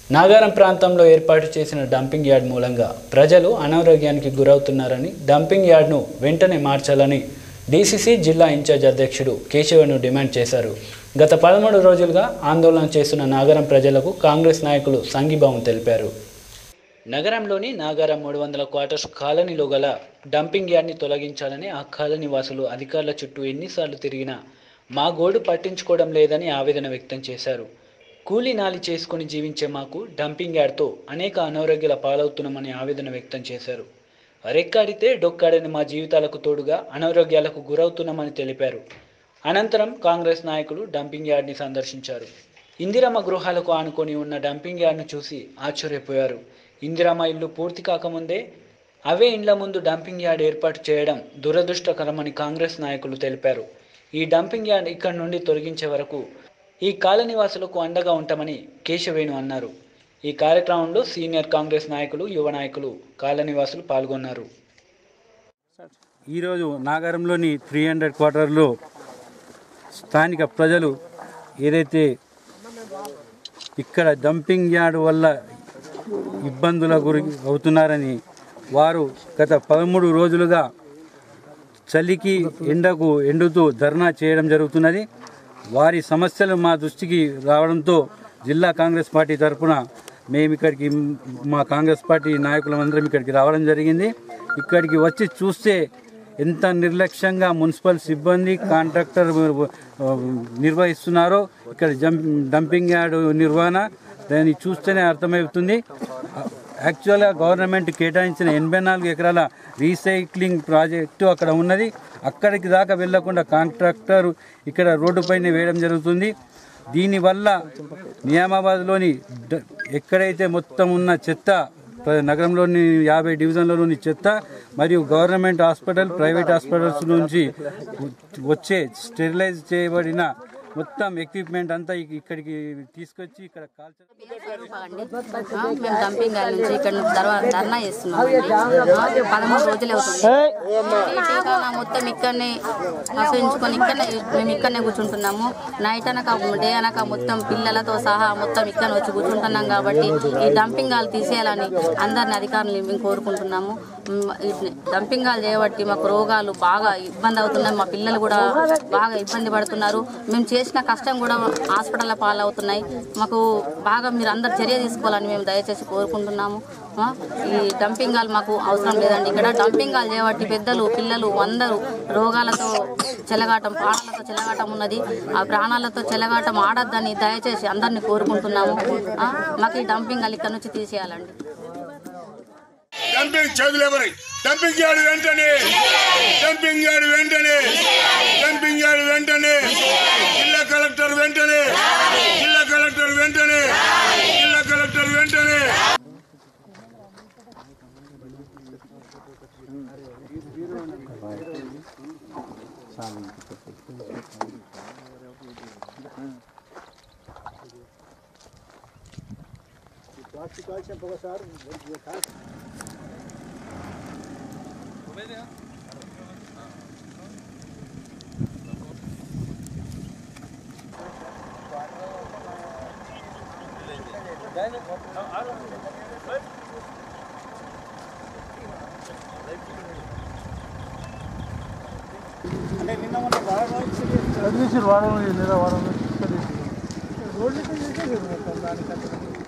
నాగారం ప్రాంతంలో ఏర్పాటు చేసిన డంపింగ్ యార్డ్ మూలంగా ప్రజలు అనారోగ్యానికి గురవుతున్నారని డంపింగ్ యార్డ్ను వెంటనే మార్చాలని డీసీసీ జిల్లా ఇన్ఛార్జ్ అధ్యక్షుడు కేశవను డిమాండ్ చేశారు గత పదమూడు రోజులుగా ఆందోళన చేస్తున్న నాగరం ప్రజలకు కాంగ్రెస్ నాయకులు సంఘీభావం తెలిపారు నగరంలోని నాగారం మూడు వందల క్వార్టర్స్ కాలనీలో గల డంపింగ్ యార్డ్ని తొలగించాలని ఆ కాలనీ వాసులు అధికారుల చుట్టూ ఎన్నిసార్లు తిరిగినా మా గోడు పట్టించుకోవడం లేదని ఆవేదన వ్యక్తం చేశారు కూలీ నాలి చేసుకుని జీవించే మాకు డంపింగ్ యార్డ్తో అనేక అనారోగ్యాల పాలవుతున్నామని ఆవేదన వ్యక్తం చేశారు రెక్కాడితే డొక్కాడని మా జీవితాలకు తోడుగా అనారోగ్యాలకు గురవుతున్నామని తెలిపారు అనంతరం కాంగ్రెస్ నాయకులు డంపింగ్ యార్డ్ని సందర్శించారు ఇందిరమ్మ గృహాలకు ఆనుకొని ఉన్న డంపింగ్ యార్డ్ను చూసి ఆశ్చర్యపోయారు ఇందిరమ్మ ఇల్లు పూర్తి కాకముందే అవే ఇండ్ల ముందు డంపింగ్ యార్డ్ ఏర్పాటు చేయడం దురదృష్టకరమని కాంగ్రెస్ నాయకులు తెలిపారు ఈ డంపింగ్ యార్డ్ ఇక్కడి నుండి తొలగించే వరకు ఈ కాలనీ వాసులకు అండగా ఉంటామని కేశవేణు అన్నారు ఈ కార్యక్రమంలో సీనియర్ కాంగ్రెస్ నాయకులు యువ నాయకులు కాలనీవాసులు పాల్గొన్నారు ఈరోజు నాగారంలోని త్రీ హండ్రెడ్ క్వార్టర్లో స్థానిక ప్రజలు ఏదైతే ఇక్కడ డంపింగ్ యార్డ్ వల్ల ఇబ్బందుల గురి అవుతున్నారని వారు గత పదమూడు రోజులుగా చలికి ఎండకు ఎండుతూ ధర్నా చేయడం జరుగుతున్నది వారి సమస్యలు మా దృష్టికి రావడంతో జిల్లా కాంగ్రెస్ పార్టీ తరఫున మేము ఇక్కడికి మా కాంగ్రెస్ పార్టీ నాయకులందరం ఇక్కడికి రావడం జరిగింది ఇక్కడికి వచ్చి చూస్తే ఎంత నిర్లక్ష్యంగా మున్సిపల్ సిబ్బంది కాంట్రాక్టర్ ఆ, నిర్వహిస్తున్నారో ఇక్కడ జం- డంపింగ్ యార్డ్ నిర్వహణ దాన్ని చూస్తేనే అర్థమవుతుంది యాక్చువల్గా గవర్నమెంట్ కేటాయించిన ఎనభై నాలుగు ఎకరాల రీసైక్లింగ్ ప్రాజెక్టు అక్కడ ఉన్నది అక్కడికి దాకా వెళ్లకుండా కాంట్రాక్టర్ ఇక్కడ రోడ్డుపైన వేయడం జరుగుతుంది దీనివల్ల నియామాబాద్లోని డ- ఎక్కడైతే మొత్తం ఉన్న చెత్త ప్ర- నగరంలోని యాభై డివిజన్లలోని చెత్త మరియు గవర్నమెంట్ హాస్పిటల్ ప్రైవేట్ హాస్పిటల్స్ నుంచి వచ్చే స్టెరిలైజ్ చేయబడిన మొత్తం ఎక్విప్మెంట్ అంతా ఇ- ఇక్కడికి తీసుకొచ్చి ఇక్కడ కాల్చ అండి ఆ, మేము డంపింగ్ యార్డ్ నుంచి ఇక్కడ నుంచి ధర్నా ధర్నా చేస్తున్నాం అండి. పదమూడు రోజులు అవుతుంది ఈ టీకాల మొత్తం ఇక్కడనే ఆశ్రయించుకొని ఇక్కడనే మేము ఇక్కడనే కూర్చుంటున్నాము నైట్ అనక డే అనక మొత్తం పిల్లలతో సహా మొత్తం ఇక్కడ వచ్చి కూర్చుంటున్నాం కాబట్టి ఈ డంపింగ్ హాల్ తీసేయాలని అందరిని అధికారులు మేము కోరుకుంటున్నాము మ్, ఈ డంపింగ్ హాల్ చేయబట్టి మాకు రోగాలు బాగా ఇబ్బంది అవుతున్నాయి మా పిల్లలు కూడా బాగా ఇబ్బంది పడుతున్నారు మేము చేసిన కష్టం కూడా హాస్పిటల్ పాలవుతున్నాయి మాకు బాగా మీరు అందరు చర్య తీసుకోవాలని మేము దయచేసి కోరుకుంటున్నాము ఆ, ఈ డంపింగ్ హాల్ మాకు అవసరం లేదండి ఇక్కడ డంపింగ్ హాల్ చేయబట్టి పెద్దలు పిల్లలు అందరూ రోగాలతో చెలగాటం ప్రాణాలతో చెలగాటం ఉన్నది ఆ ప్రాణాలతో చెలగాటం ఆడద్దని దయచేసి అందరినీ కోరుకుంటున్నాము ఆ, మాకు ఈ డంపింగ్ హాల్ ఇక్కడ నుంచి తీసేయాలండి డంపింగ్ చేతులు ఎవరి డంపింగ్ యార్డ్ వెంటనే డంపింగ్ యార్డ్ వెంటనే డంపింగ్ యార్డ్ వెంటనే జిల్లా కలెక్టర్ వెంటనే జిల్లా కలెక్టర్ వెంటనే జిల్లా కలెక్టర్ వెంటనే చదివేసి వారం నెల వారం రోజులు చదివేసి రోడ్లు అయితే చేసేది మొత్తం దానికంటే